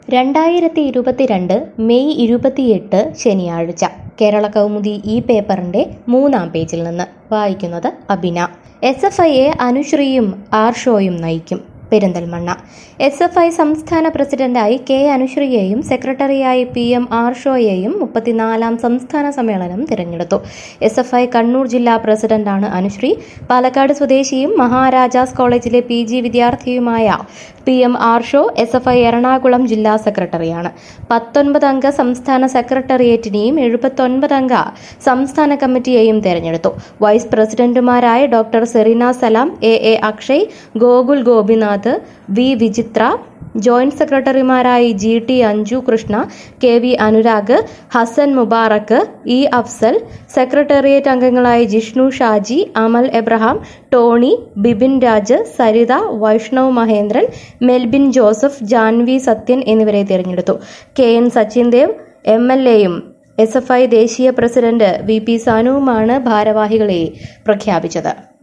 രണ്ടായിരത്തി ഇരുപത്തിരണ്ട് മെയ് ഇരുപത്തിയെട്ട് ശനിയാഴ്ച കേരള കൗമുദി ഈ പേപ്പറിന്റെ മൂന്നാം പേജിൽ നിന്ന് വായിക്കുന്നത് അബിന എസ് എഫ് ഐയെ അനുശ്രീയും ആർഷോയും നയിക്കും പെരിന്തൽമണ്ണ എസ് എഫ് ഐ സംസ്ഥാന പ്രസിഡന്റായി കെ അനുശ്രീയെയും സെക്രട്ടറിയായി പി എം ആർഷോയെയും മുപ്പത്തിനാലാം സംസ്ഥാന സമ്മേളനം തിരഞ്ഞെടുത്തു എസ് എഫ് ഐ കണ്ണൂർ ജില്ലാ പ്രസിഡന്റാണ് അനുശ്രീ പാലക്കാട് സ്വദേശിയും മഹാരാജാസ് കോളേജിലെ പി ജി വിദ്യാർത്ഥിയുമായ P M Arsho S F I Ernakulam ജില്ലാ സെക്രട്ടറിയാണ് പത്തൊൻപത് അംഗ സംസ്ഥാന സെക്രട്ടേറിയറ്റിനെയും എഴുപത്തൊൻപത് അംഗ സംസ്ഥാന കമ്മിറ്റിയെയും തെരഞ്ഞെടുത്തു വൈസ് പ്രസിഡന്റുമാരായ doctor Sereena Salam A A Akshay Gokul Gopinath V Vichithra joint സെക്രട്ടറിമാരായി G T Anju Krishna K V Anurag Hasan Mubarak E Afsal secretariat അംഗങ്ങളായി Jishnu Shaji Amal Abraham Tony Bibin Raj Saritha Vaishnav Mahendran Melbin Joseph Janvi Sathyan എന്നിവരെ തിരഞ്ഞെടുത്തു K N Sachin Dev M L എയും എസ് എഫ് ഐ ദേശീയ പ്രസിഡന്റ് വി പി സാനുവുമാണ് ഭാരവാഹികളെ പ്രഖ്യാപിച്ചത്